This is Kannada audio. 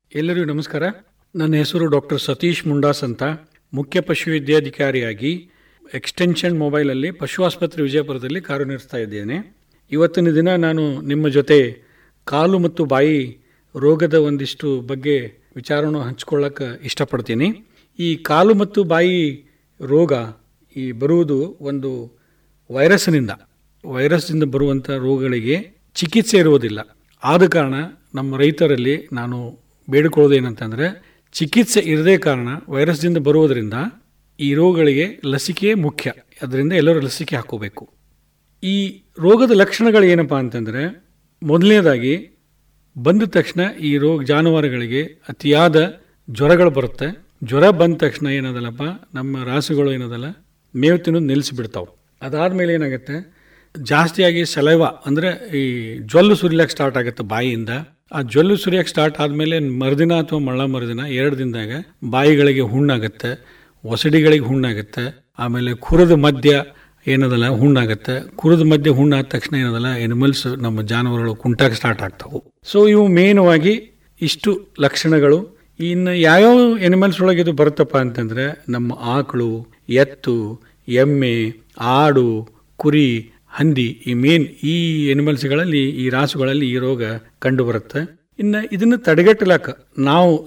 ಎಲ್ಲರಿಗೂ ನಮಸ್ಕಾರ ನನ್ನ ಹೆಸರು ಡಾಕ್ಟರ್ ಸತೀಶ್ ಮುಂಡಾಸ್ ಅಂತ ಮುಖ್ಯ ಪಶುವೈದ್ಯಾಧಿಕಾರಿಯಾಗಿ ಎಕ್ಸ್ಟೆನ್ಷನ್ ಮೊಬೈಲಲ್ಲಿ ಪಶು ಆಸ್ಪತ್ರೆ ವಿಜಯಪುರದಲ್ಲಿ ಕಾರ್ಯನಿರ್ವಹಿಸ್ತಾ ಇದ್ದೇನೆ ಇವತ್ತಿನ ದಿನ ನಾನು ನಿಮ್ಮ ಜೊತೆ ಕಾಲು ಮತ್ತು ಬಾಯಿ ರೋಗದ ಒಂದಿಷ್ಟು ಬಗ್ಗೆ ವಿಚಾರವನ್ನು ಹಂಚ್ಕೊಳ್ಳೋಕೆ ಇಷ್ಟಪಡ್ತೀನಿ ಈ ಕಾಲು ಮತ್ತು ಬಾಯಿ ರೋಗ ಈ ಬರುವುದು ಒಂದು ವೈರಸ್ನಿಂದ ವೈರಸ್ನಿಂದ ಬರುವಂಥ ರೋಗಗಳಿಗೆ ಚಿಕಿತ್ಸೆ ಇರುವುದಿಲ್ಲ ಆದ ಕಾರಣ ನಮ್ಮ ರೈತರಲ್ಲಿ ನಾನು ಬೇಡಿಕೊಳ್ಳೋದು ಏನಂತಂದರೆ ಚಿಕಿತ್ಸೆ ಇರದೇ ಕಾರಣ ವೈರಸ್ದಿಂದ ಬರುವುದರಿಂದ ಈ ರೋಗಗಳಿಗೆ ಲಸಿಕೆ ಮುಖ್ಯ ಅದರಿಂದ ಎಲ್ಲರೂ ಲಸಿಕೆ ಹಾಕೋಬೇಕು ಈ ರೋಗದ ಲಕ್ಷಣಗಳು ಏನಪ್ಪ ಅಂತಂದರೆ ಮೊದಲನೇದಾಗಿ ಬಂದ ತಕ್ಷಣ ಈ ರೋಗ ಜಾನುವಾರುಗಳಿಗೆ ಅತಿಯಾದ ಜ್ವರಗಳು ಬರುತ್ತೆ ಜ್ವರ ಬಂದ ತಕ್ಷಣ ಏನದಲ್ಲಪ್ಪ ನಮ್ಮ ರಾಸುಗಳು ಏನದಲ್ಲ ಮೇವು ತಿನ್ನೋದು ನಿಲ್ಲಿಸಿಬಿಡ್ತಾವೆ ಅದಾದಮೇಲೆ ಏನಾಗುತ್ತೆ ಜಾಸ್ತಿಯಾಗಿ ಸಲೈವ ಅಂದರೆ ಈ ಜ್ವಲ್ಲು ಸುರಿಲಿಕ್ಕೆ ಸ್ಟಾರ್ಟ್ ಆಗುತ್ತೆ ಬಾಯಿಯಿಂದ ಆ ಜ್ವಲ್ಲು ಸುರಿಯಕ್ಕೆ ಸ್ಟಾರ್ಟ್ ಆದಮೇಲೆ ಮರುದಿನ ಅಥವಾ ಮಳ್ಳ ಮರುದಿನ ಎರಡು ದಿನದಾಗ ಬಾಯಿಗಳಿಗೆ ಹುಣ್ಣಾಗುತ್ತೆ ಒಸಡಿಗಳಿಗೆ ಹುಣ್ಣಾಗುತ್ತೆ ಆಮೇಲೆ ಕುರದ ಮಧ್ಯ ಏನದಲ್ಲ ಹುಣ್ಣಾಗುತ್ತೆ ಕುರದ ಮಧ್ಯೆ ಹುಣ್ಣಾದ ತಕ್ಷಣ ಏನದಲ್ಲ ಎನಿಮಲ್ಸ್ ನಮ್ಮ ಜಾನುವಾರುಗಳು ಕುಂಟಾಗ ಸ್ಟಾರ್ಟ್ ಆಗ್ತಾವೆ ಸೊ ಇವು ಮೇನವಾಗಿ ಇಷ್ಟು ಲಕ್ಷಣಗಳು ಇನ್ನು ಯಾವ್ಯಾವ ಎನಿಮಲ್ಸ್ ಒಳಗೆ ಇದು ಬರುತ್ತಪ್ಪ ಅಂತಂದ್ರೆ ನಮ್ಮ ಆಕಳು ಎತ್ತು ಎಮ್ಮೆ ಆಡು ಕುರಿ ಹಂದಿ ಈ ಮೇನ್ ಈ ಎನಿಮಲ್ಸ್ಗಳಲ್ಲಿ ಈ ರಾಸುಗಳಲ್ಲಿ ಈ ರೋಗ ಕಂಡು ಬರುತ್ತೆ ಇನ್ನು ಇದನ್ನು ತಡೆಗಟ್ಟಲಾಕ ನಾವು